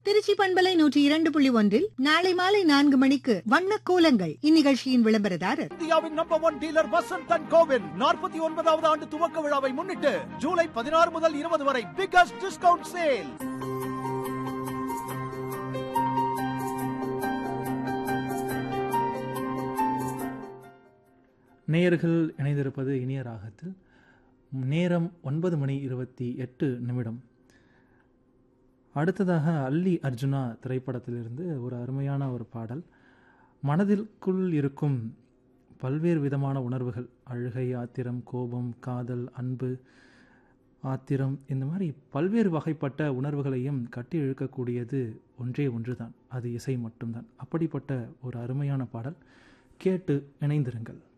திருச்சி பண்பலை நூற்றி இரண்டு புள்ளி ஒன்றில் நாளை மாலை நான்கு மணிக்கு வண்ண கோலங்கள் இந்நிகழ்ச்சியின் விளம்பரதாரர் இந்தியாவின் number one dealer Vasanth and கோவின் நாற்பத்தி ஒன்பதாவது ஆண்டு துவக்க விழாவை முன்னிட்டு ஜூலை பதினாறு முதல் இருபது வரை பிகஸ்ட் டிஸ்கவுண்ட் சேல் நேயர்கள் இணைந்திருப்பது இனிய ராகத்தில் நேரம் ஒன்பது மணி இருபத்தி எட்டு நிமிடம் அடுத்ததாக அல்லி அர்ஜுனா திரைப்படத்திலிருந்து ஒரு அருமையான ஒரு பாடல் மனதிற்குள் இருக்கும் பல்வேறு விதமான உணர்வுகள் அழுகை ஆத்திரம் கோபம் காதல் அன்பு ஆத்திரம் இந்த மாதிரி பல்வேறு வகைப்பட்ட உணர்வுகளையும் கட்டி இழுக்கக்கூடியது ஒன்றே ஒன்றுதான் அது இசை மட்டும்தான் அப்படிப்பட்ட ஒரு அருமையான பாடல் கேட்டு இணைந்திருங்கள்